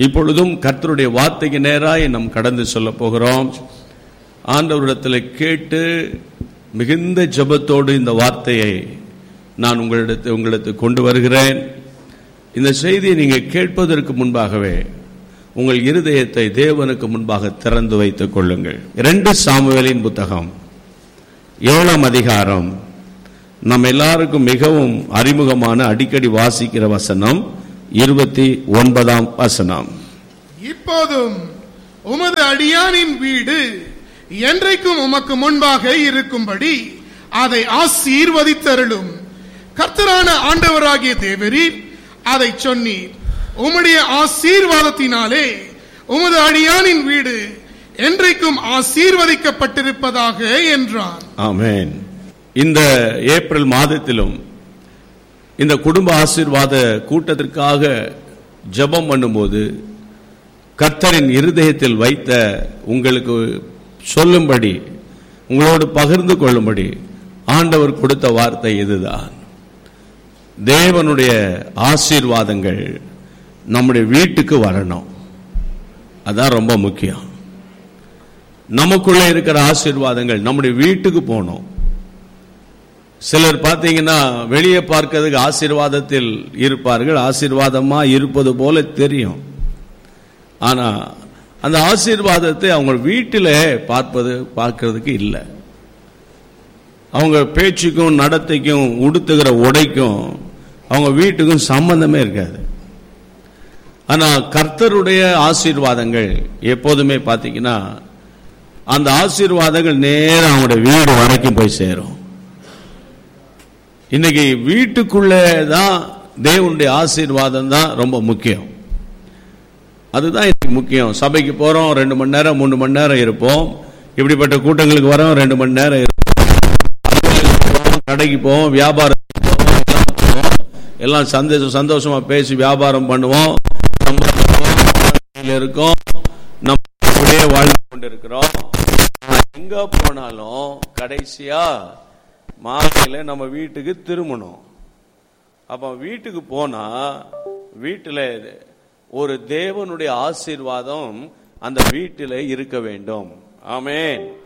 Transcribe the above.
இப்பொழுதும் கர்த்தருடைய வார்த்தைக்கு நேராய் நாம் கடந்து சொல்ல போகிறோம் ஆண்டவரிடத்தில் கேட்டு மிகுந்த ஜெபத்தோடு இந்த வார்த்தையை நான் உங்களிடத்து உங்களிடத்து கொண்டு வருகிறேன் இந்த செய்தியை நீங்க கேட்பதற்கு முன்பாகவே உங்கள் இருதயத்தை தேவனுக்கு முன்பாக திறந்து வைத்துக் கொள்ளுங்கள் இரண்டு சாமுவேலின் புத்தகம் ஏழாம் அதிகாரம் நம்ம எல்லாருக்கும் மிகவும் அறிமுகமான அடிக்கடி வாசிக்கிற வசனம் இருபத்தி ஒன்பதாம் வசனம் இப்போதும் உமது அடியானின் வீடு என்றைக்கும் உமக்கு முன்பாக இருக்கும்படி அதை ஆசீர்வதித்தருளும் கர்த்தரான ஆண்டவராகிய தேவரீர் அதை சொன்னீர் உம்முடைய ஆசீர்வாதத்தினாலே உமது அடியானின் வீடு என்றைக்கும் ஆசீர்வதிக்கப்பட்டிருப்பதாக என்றான் ஆமென் இந்த ஏப்ரல் மாதத்திலும் இந்த குடும்ப ஆசீர்வாத கூட்டத்திற்காக ஜெபம் பண்ணும்போது கர்த்தரின் இருதயத்தில் வைத்த உங்களுக்கு சொல்லும்படி உங்களோடு பகிர்ந்து கொள்ளும்படி ஆண்டவர் கொடுத்த வார்த்தை இதுதான் தேவனுடைய ஆசீர்வாதங்கள் நம்முடைய வீட்டுக்கு வரணும் அதான் ரொம்ப முக்கியம் நமக்குள்ள இருக்கிற ஆசீர்வாதங்கள் நம்முடைய வீட்டுக்கு போகணும் சிலர் பார்த்தீங்கன்னா வெளியே பார்க்கிறதுக்கு ஆசீர்வாதத்தில் இருப்பார்கள் ஆசீர்வாதமா இருப்பது போல தெரியும் ஆனா அந்த ஆசீர்வாதத்தை அவங்க வீட்டில் பார்ப்பது பார்க்கிறதுக்கு இல்லை அவங்க பேச்சுக்கும் நடத்தைக்கும் உடுத்துகிற உடைக்கும் அவங்க வீட்டுக்கும் சம்பந்தமே இருக்காது ஆனா கர்த்தருடைய ஆசீர்வாதங்கள் எப்போதுமே பார்த்தீங்கன்னா அந்த ஆசீர்வாதங்கள் நேரம் அவங்களுடைய வீடு வரைக்கும் போய் சேரும் இன்னைக்கு வீட்டுக்குள்ளே தான் தேவனுடைய ஆசீர்வாதம் தான் ரொம்ப முக்கியம் அதுதான் இன்னைக்கு முக்கியம் சபைக்கு போறோம் ரெண்டு மணி நேரம் மூணு மணி நேரம் இருப்போம் இப்படிப்பட்ட கூட்டங்களுக்கு வரோம் ரெண்டு மணி நேரம் இருப்போம் அலுவலகத்துக்கு போவோம், கடைக்கு போவோம் வியாபாரம் எல்லாம் பண்ணுவோம். எல்லாம் சந்தோஷம் சந்தோஷமா பேசி வியாபாரம் பண்ணுவோம் சம்பாதிப்போம், வாழ்க்கையில இருக்கோம் நம்ம அப்படியே வாழ்ந்து கொண்டிருக்கிறோம் ஆனா எங்க போனாலும் கடைசியா மாலையில நம்ம வீட்டுக்கு திரும்பணும் அப்ப வீட்டுக்கு போனா வீட்டுல ஒரு தேவனுடைய ஆசீர்வாதம் அந்த வீட்டில இருக்க வேண்டும் ஆமென்